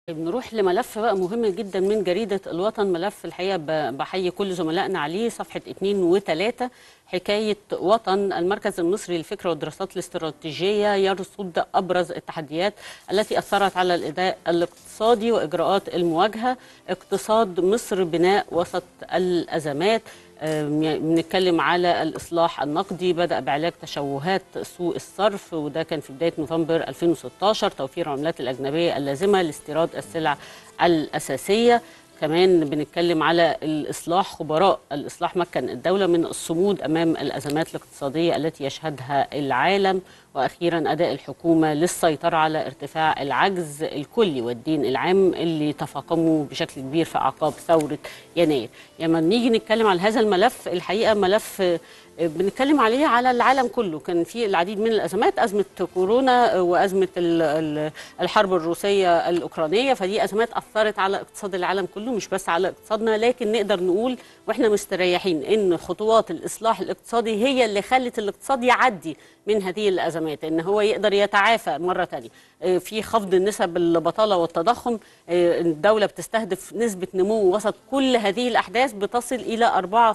نروح لملف بقى مهم جدا من جريدة الوطن ملف الحقيقة ب- بحيي كل زملائنا عليه صفحة 2 و3 حكاية وطن المركز المصري للفكر والدراسات الاستراتيجية يرصد أبرز التحديات التي أثرت على الأداء الاقتصادي وإجراءات المواجهة اقتصاد مصر بناء وسط الأزمات أم، يعني بنتكلم على الإصلاح النقدي بدأ بعلاج تشوهات سوق الصرف وده كان في بداية نوفمبر 2016 توفير العملات الأجنبية اللازمة لاستيراد السلع الأساسية كمان بنتكلم على الإصلاح خبراء الإصلاح مكن الدولة من الصمود أمام الأزمات الاقتصادية التي يشهدها العالم وأخيرا أداء الحكومة للسيطرة على ارتفاع العجز الكلي والدين العام اللي تفاقموا بشكل كبير في أعقاب ثورة يناير لما نيجي نتكلم على هذا الملف الحقيقة ملف آه، بنتكلم عليه على العالم كله كان في العديد من الأزمات أزمة كورونا وأزمة ال- ال- الحرب الروسية الأوكرانية فدي أزمات أثرت على اقتصاد العالم كله مش بس على اقتصادنا لكن نقدر نقول وإحنا مستريحين إن خطوات الإصلاح الاقتصادي هي اللي خلت الاقتصاد يعدي من هذه الأزمات إن هو يقدر يتعافى مرة تانية آه، في خفض نسب البطالة والتضخم آه، الدولة بتستهدف نسبة نمو وسط كل هذه الأحداث بتصل إلى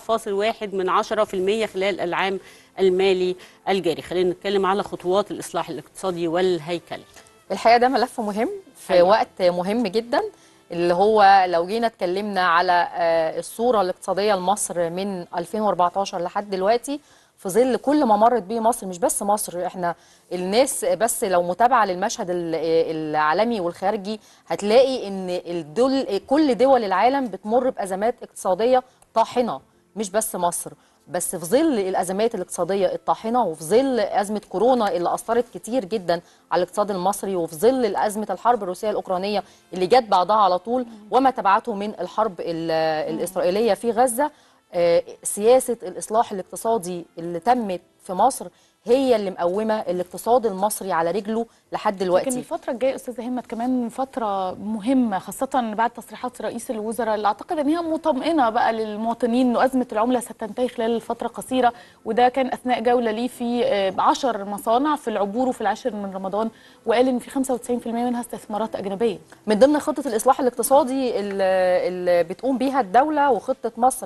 4.1 من 10% خلال العام المالي الجاري خلينا نتكلم على خطوات الإصلاح الاقتصادي والهيكلي الحقيقه ده ملف مهم في أيوة. وقت مهم جدا اللي هو لو جينا اتكلمنا على آه، الصوره الاقتصاديه لمصر من 2014 لحد دلوقتي في ظل كل ما مرت بيه مصر مش بس مصر احنا الناس بس لو متابعه للمشهد ال- العالمي والخارجي هتلاقي ان الدول كل دول العالم بتمر بازمات اقتصاديه طاحنه مش بس مصر بس في ظل الازمات الاقتصاديه الطاحنه وفي ظل ازمه كورونا اللي اثرت كتير جدا على الاقتصاد المصري وفي ظل ازمه الحرب الروسيه الاوكرانيه اللي جت بعدها على طول وما تبعته من الحرب ال- الاسرائيليه في غزه آه، سياسه الاصلاح الاقتصادي اللي تمت في مصر هي اللي مقومه الاقتصاد المصري على رجله لحد لكن دلوقتي الفترة الجاية أستاذة همت كمان فترة مهمة خاصة بعد تصريحات رئيس الوزراء اللي أعتقد أن هي مطمئنة بقى للمواطنين أنه أزمة العملة ستنتهي خلال فترة قصيرة وده كان أثناء جولة ليه في آه، عشر مصانع في العبور وفي العاشر من رمضان وقال إن في 95% منها استثمارات أجنبية من ضمن خطة الإصلاح الاقتصادي اللي اللي بتقوم بيها الدولة وخطة مصر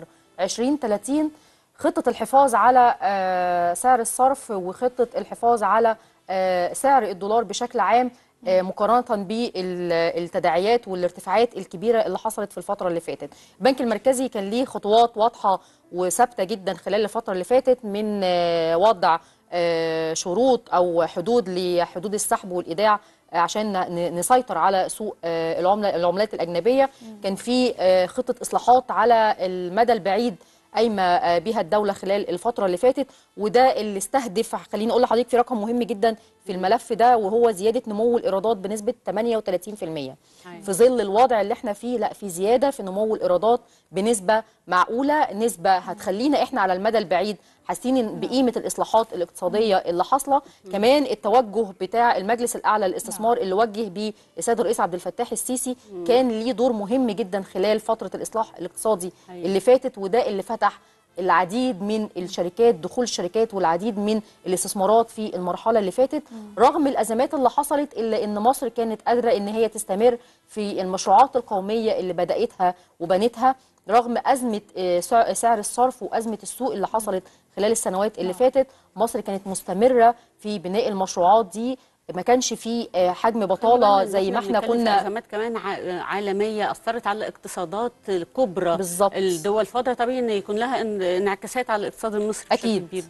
2030 خطة الحفاظ على آه، سعر الصرف وخطة الحفاظ على آه، سعر الدولار بشكل عام آه، مقارنة بالتداعيات والارتفاعات الكبيرة اللي حصلت في الفترة اللي فاتت البنك المركزي كان ليه خطوات واضحة وثابتة جدا خلال الفترة اللي فاتت من آه، وضع آه، شروط أو حدود لحدود السحب والإيداع عشان ن- نسيطر على سوق آه، العمله العملات الاجنبيه كان في آه، خطه اصلاحات على المدى البعيد قايمه آه، بيها الدوله خلال الفتره اللي فاتت وده اللي استهدف خليني اقول لحضرتك في رقم مهم جدا في الملف ده وهو زياده نمو الايرادات بنسبه 38% في ظل الوضع اللي احنا فيه لا في زياده في نمو الايرادات بنسبه معقوله نسبه هتخلينا احنا على المدى البعيد حاسين بقيمه الاصلاحات الاقتصاديه اللي حاصله كمان التوجه بتاع المجلس الاعلى للاستثمار اللي وجه بيه السيد الرئيس عبد الفتاح السيسي كان ليه دور مهم جدا خلال فتره الاصلاح الاقتصادي أيوة. اللي فاتت وده اللي فتح العديد من الشركات دخول الشركات والعديد من الاستثمارات في المرحله اللي فاتت رغم الازمات اللي حصلت الا ان مصر كانت قادره ان هي تستمر في المشروعات القوميه اللي بداتها وبنتها رغم ازمه آه، سع- سعر الصرف وازمه السوق اللي حصلت خلال السنوات اللي فاتت مصر كانت مستمره في بناء المشروعات دي ما كانش فيه آه، حجم بطاله زي ما احنا بنتكلم في كنا ازمات كمان ع- عالميه اثرت على الاقتصادات الكبرى بالظبط. الدول فتره طبيعي ان يكون لها ان- انعكاسات على الاقتصاد المصري بشكل أكيد. كبير